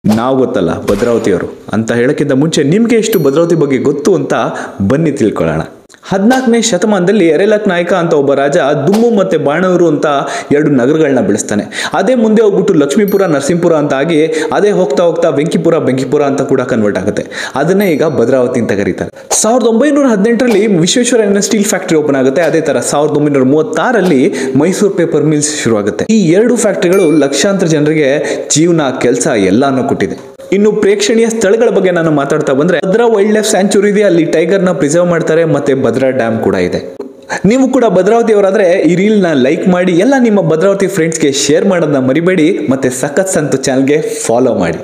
ನಾವು ಗೊತ್ತಲ್ಲ ಭದ್ರಾವತಿಯವರು ಅಂತ ಹೇಳಕ್ಕಿಂತ ಮುಂಚೆ ನಿಮ್ಗೆ ಎಷ್ಟು ಭದ್ರಾವತಿ ಬಗ್ಗೆ ಗೊತ್ತು ಅಂತ ಬನ್ನಿ ತಿಳ್ಕೊಳ್ಳೋಣ ಹದಿನಾಲ್ಕನೇ ಶತಮಾನದಲ್ಲಿ ಎರೆಲಕ್ ನಾಯಕ ಅಂತ ಒಬ್ಬ ರಾಜ ದುಮ್ಮು ಮತ್ತೆ ಬಾಣೂರು ಅಂತ ಎರಡು ನಗರಗಳನ್ನ ಬೆಳೆಸ್ತಾನೆ ಅದೇ ಮುಂದೆ ಹೋಗ್ಬಿಟ್ಟು ಲಕ್ಷ್ಮೀಪುರ ನರಸಿಂಹಪುರ ಅಂತ ಆಗಿ ಅದೇ ಹೋಗ್ತಾ ಹೋಗ್ತಾ ಬೆಂಕಿಪುರ ಬೆಂಕಿಪುರ ಅಂತ ಕೂಡ ಕನ್ವರ್ಟ್ ಆಗುತ್ತೆ ಅದನ್ನೇ ಈಗ ಭದ್ರಾವತಿ ಅಂತ ಕರೀತಾರೆ ಸಾವಿರದ ಒಂಬೈನೂರ ಹದಿನೆಂಟರಲ್ಲಿ ವಿಶ್ವೇಶ್ವರ ಸ್ಟೀಲ್ ಫ್ಯಾಕ್ಟರಿ ಓಪನ್ ಆಗುತ್ತೆ ಅದೇ ತರ ಸಾವಿರದ ಒಂಬೈನೂರ ಮೂವತ್ತಾರಲ್ಲಿ ಮೈಸೂರು ಪೇಪರ್ ಮಿಲ್ಸ್ ಶುರುವಾಗುತ್ತೆ ಈ ಎರಡು ಫ್ಯಾಕ್ಟರಿಗಳು ಲಕ್ಷಾಂತರ ಜನರಿಗೆ ಜೀವನ ಕೆಲಸ ಎಲ್ಲಾನು ಕೊಟ್ಟಿದೆ ಇನ್ನು ಪ್ರೇಕ್ಷಣೀಯ ಸ್ಥಳಗಳ ಬಗ್ಗೆ ನಾನು ಮಾತಾಡ್ತಾ ಬಂದ್ರೆ ಭದ್ರಾ ವೈಲ್ಡ್ ಲೈಫ್ ಸ್ಯಾಂಚುರಿ ಇದೆ ಅಲ್ಲಿ ಟೈಗರ್ ನ ಪ್ರಿಸರ್ವ್ ಮಾಡ್ತಾರೆ ಮತ್ತೆ ಭದ್ರಾ ಡ್ಯಾಮ್ ಕೂಡ ಇದೆ ನೀವು ಕೂಡ ಭದ್ರಾವತಿಯವರಾದ್ರೆ ಈ ರೀಲ್ ನ ಲೈಕ್ ಮಾಡಿ ಎಲ್ಲ ನಿಮ್ಮ ಭದ್ರಾವತಿ ಫ್ರೆಂಡ್ಸ್ಗೆ ಶೇರ್ ಮಾಡೋದನ್ನ ಮರಿಬೇಡಿ ಮತ್ತೆ ಸಖತ್ ಸಂತು ಚಾನಲ್ಗೆ ಫಾಲೋ ಮಾಡಿ